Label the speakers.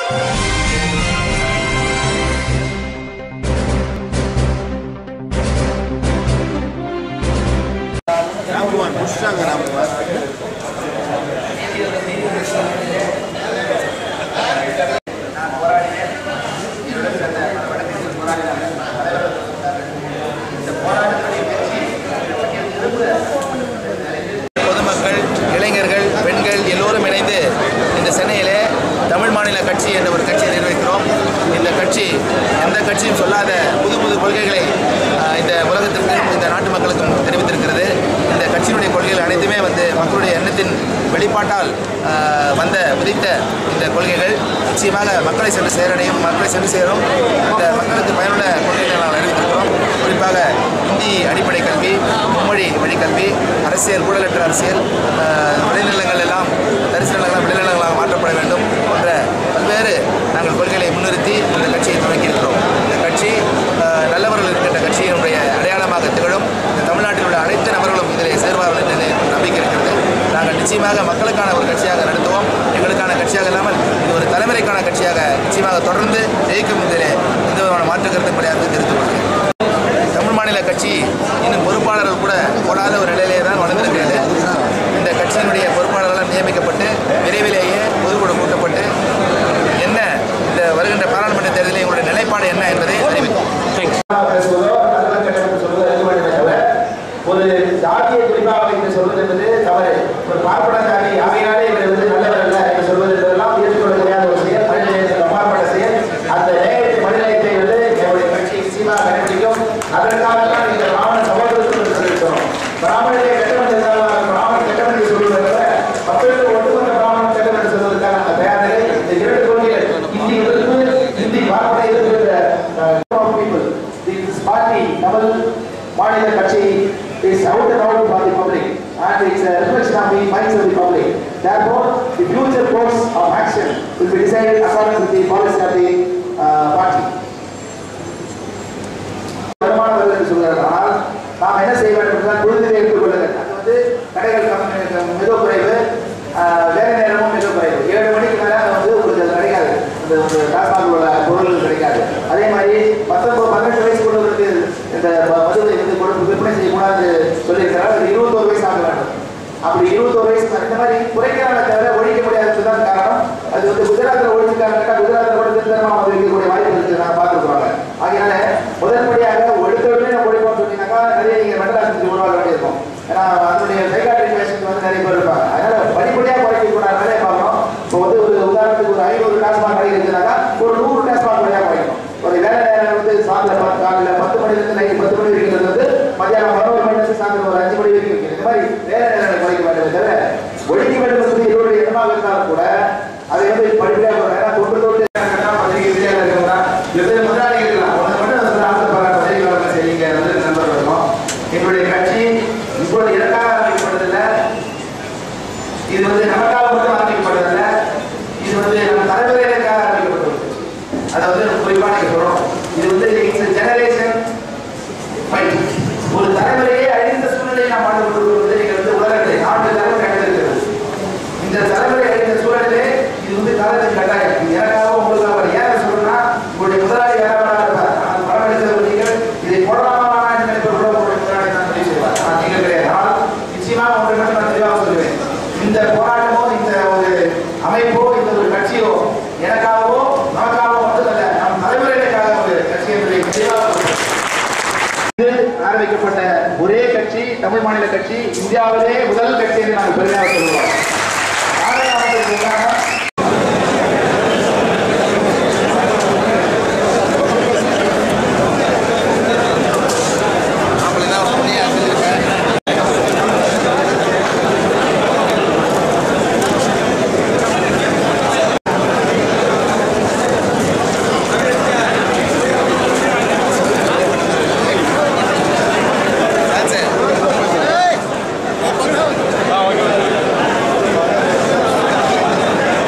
Speaker 1: ராம்குமார் முடிச்சிட்டாங்க ராம்குமார்
Speaker 2: பொதுமக்கள் இளைஞர்கள் பெண்கள் எல்லோரும் இணைந்து இந்த சென்னையிலே தமிழ் மாநில கட்சி என்ற ஒரு கட்சியை நிர்வகிக்கிறோம் இந்த கட்சி எந்த கட்சியும் சொல்லாத புது புது கொள்கைகளை ஆஹ், இந்த உலகத்திற்கும் இந்த நாட்டு மக்களுக்கும் தெரிவித்திருக்கிறது இந்த கட்சியினுடைய கொள்கைகள் அனைத்துமே வந்து மக்களுடைய எண்ணத்தின் வெளிப்பாட்டால் ஆஹ், வந்த உதித்த இந்த கொள்கைகள் நிச்சயமாக மக்களை சென்று சேரடையும் மக்களை சென்று சேரும் இந்த மக்களுக்கு பயனுள்ள கொள்கைகளை நாம் அறிவித்திருக்கிறோம் குறிப்பாக இந்தி அடிப்படை கல்வி மும்மொழி வழிக்கல்வி அரசியல் ஊழலற்ற அரசியல் ஆஹ், விளைநிலங்கள் எல்லாம் தரிசு நிலங்கள் விளைநிலங்களாக மாற்றப்பட வேண்டும் போன்ற பல்வேறு நாங்கள் கொள்கைகளை முன்னிறுத்தி இந்த கட்சியை தொடங்கியிருக்கிறோம் இந்த கட்சி ஆஹ், நல்லவர்கள் இருக்கின்ற கட்சியினுடைய அடையாளமாக திகழும் இந்த தமிழ்நாட்டில் உள்ள அனைத்து நபர்களும் இதில் சேர்வார்கள் என்று எனக்கு நம்பிக்கை இருக்கிறது நாங்கள் நிச்சயமாக மக்களுக்கான ஒரு கட்சியாக நடத்துவோம் எங்களுக்கான கட்சியாக இல்லாமல் இது ஒரு தலைமுறைக்கான கட்சியாக நிச்சயமாக தொடர்ந்து ஜெயிக்கும் இதிலே எந்த விதமான மாற்று கருத்து கிடையாது தெரிவித்துக் கொள்கிறேன் தமிழ் மாநில கட்சி இன்னும் பொறுப்பாளர்கள் கூட போடாத ஒரு நிலையிலே தான் வளர்ந்திருக்கிறது இந்த கட்சியினுடைய பொறுப்பாளர்கள் நியமிக்கப்பட்டு விரைவிலேயே பொதுக்குழு கூட்டப்பட்டு என்ன இந்த வருகின்ற பாராளுமன்ற தேர்தலில் எங்களுடைய நிலைப்பாடு என்ன என்பதை அறிவிக்கும்
Speaker 3: பேசுவதோ நல்ல கட்டமைப்பு சொல்வதோ இருக்க வேண்டுமே தவிர ஒரு ஜாதியை குறிப்பாக வைத்து சொல்வது என்பது தவறு ஒரு பார்ப்பன ஜாதி ஆகையினாலே இவர் வந்து நல்லவர் அல்ல என்று சொல்வது என்பதெல்லாம் ஏற்றுக்கொள்ள முடியாத ஒரு செயல் மனித நேயத்துக்கு அப்பாற்பட்ட செயல் அந்த நேயத்தை மனித நேயத்தை வந்து என்னுடைய கட்சி நிச்சயமாக கடைபிடிக்கும் அதற்காக தான் இந்த பிராமண சகோதரத்துக்கு சொல்லியிருக்கிறோம் பிராமணரை கட்டமன்ற பிராமண கட்டமன்ற சொல்வதை தவிர மக்களுக்கு ஒட்டுமொத்த பிராமண கட்டமன்ற சொல்வதற்கான அந்த தயாரிலை இந்த இரண்டு கொள்கைகள் இந்தி எதிர்ப்பு இந்தி பார்ப்பனை எதிர்ப்பு of people. This party, Tamil Manila Kachi, is out and out for the public and it's a reflection of the minds of the public. Therefore, the future course of action will be decided according to the policy of the uh, party. வருமானம் வருது என்று சொல்கிறார்கள் ஆனால் நாம் என்ன செய்ய வேண்டும் என்றால் குழுந்தை எடுத்துக்கொள்ளுங்கள் அது வந்து கடைகள் கம்மி- மிக குறைவு ஆஹ், வேலை நேரமும் மிக குறைவு ஏழு மணிக்கு மேலே வந்து உங்களுக்கு அது கிடைக்காது அந்த ஒரு டாஸ்மாக் உள்ள பொருள்கள் கிடைக்காது அதே மாதிரி பத்தொன்பது பன்னெண்டு வயசு உள்ளவர்களுக்கு இந்த ம- மதுவை வந்து கொடுத்து விற்பனை செய்யக்கூடாது சொல்லியிருக்கிறார் அது இருபத்தோரு வயசு ஆக வேண்டும் அப்படி இருபத்தோரு வயசு அந்த மாதிரி குறைக்கிறாங்க தவிர ஒழிக்க முடியாதது தான் காரணம் அது வந்து குஜராத்தில் ஒழிச்சுக்காங்க குஜராத்தில் கூட திருத்தரமாக வந்து வைக்கக்கூடிய வாய்ப்பு இருக்குது நாங்கள் பார்த்துருக்குறாங்க ஆகையால முதற்படியாக ஒழுக்க உடனே நம்ம ஒழிப்போம் சொன்னீங்கன்னாக்கா நிறைய நீங்கள் மெண்டல் ஆஸ்பத்திரி உருவாக்க வேண்டியிருக்கும் ஏன்னா அதனுடைய சைக்காட்ரிக் பேஷண்ட் வந்து நிறைய பேர் இருப்பாங்க அதனால படிப்படியாக குறைக்க கூடாது வேலையை பார்க்கணும் இப்போ வந்து ஒரு உதாரணத்துக்கு ஒரு ஐநூறு டாஸ்மாக் கடை இருக்குனாக்கா ஒரு நூறு டாஸ்மாக் வழியாக குறைக்கணும் ஒரு வேலை நேரம் வந்து சாயந்தரம் பத்து காலையில் பத்து மணிலேருந்து நைட்டு பத்து மணி வரைக்கும் வந்து மத்தியானம் பதினோரு மணிலேருந்து சாயந்தரம் ஒரு அஞ்சு மணி வரைக்கும் இருக்குது இந்த மாதிரி வேலை நேரங்களை குறைக்க வேண்டுமே தவிர ஒழிக்க வேண்டும் என்பது இவருடைய எண்ணமாக இருந்தாலும் கூட அதை வந்து படிப்படியாக போகிறேன் ஏன்னா தொட்டு தொட்டு கட்டாம பத்திரிகை விஜயம் இருக்கிறதா வெவ்வேறு முதலாளிகள் இருக்கலாம் ஒன்று மட்டும் வந்து ஆசைப்படுற பத்திரிகை வளர்க்க செய்யுங்க வந்து நண்பர் இருக்கணும் எங்களுடைய கட்சி இப்பொழுது எனக்காக ஆரம்பிக்கப்பட்டதில்லை இது வந்து நமக்காக மட்டும் ஆரம்பிக்கப்பட்டதில்ல இது வந்து நம்ம தலைமுறையினருக்காக ஆரம்பிக்கப்பட்டது அதாவது குறிப்பாக நீங்க சொல்லணும் இது வந்து இட்ஸ் ஜெனரேஷன் ஃபைட் ஒரு தலைமுறையே அழிந்த சூழ்நிலையை நாம் வாழ்ந்து கொண்டிருக்கிறது நீங்கள் வந்து உலகத்தை நாட்டு தலைமுறை அடைந்திருக்கிறது இந்த தலைமுறை அழிந்த சூழலிலே இது வந்து காலத்தின் கட்டாயம் இது எனக்காக உங்களுக்காக வரல. ஏன் சொல்றேன்னா உங்களுடைய முதலாளி வேற வேற இருப்பார் ஆனால் படம் எடுத்தவர் நீங்கள் இதை போடலாமா வேணாம் என்று நினைப்பவர் கூட உங்களுடைய முதலாளி தான் முடிவு செய்வார் ஆனால் நீங்கள் கிடையாது ஆனால் நிச்சயமாக ஒன்றை மட்டும் நான் தெளிவாக சொல்லுவேன் இந்த போராட்டமோ இந்த ஒரு அமைப்போ இந்த ஒரு கட்சியோ எனக்காகவோ நமக்காகவோ மட்டுமல்ல நம் தலைமுறைகளுக்காக ஒரு கட்சி என்பதை தெளிவாக சொல்லுவேன் இது ஆரம்பிக்கப்பட்ட ஒரே கட்சி தமிழ் மாநில கட்சி இந்தியாவிலே முதல் கட்சி என்று நாங்கள் பெருமையாக சொல்லுவோம் நாடகத்தில் சொன்னாங்க,
Speaker 2: அப்படி தான் உண்மையாக சொல்லியிருக்கேன் That's it.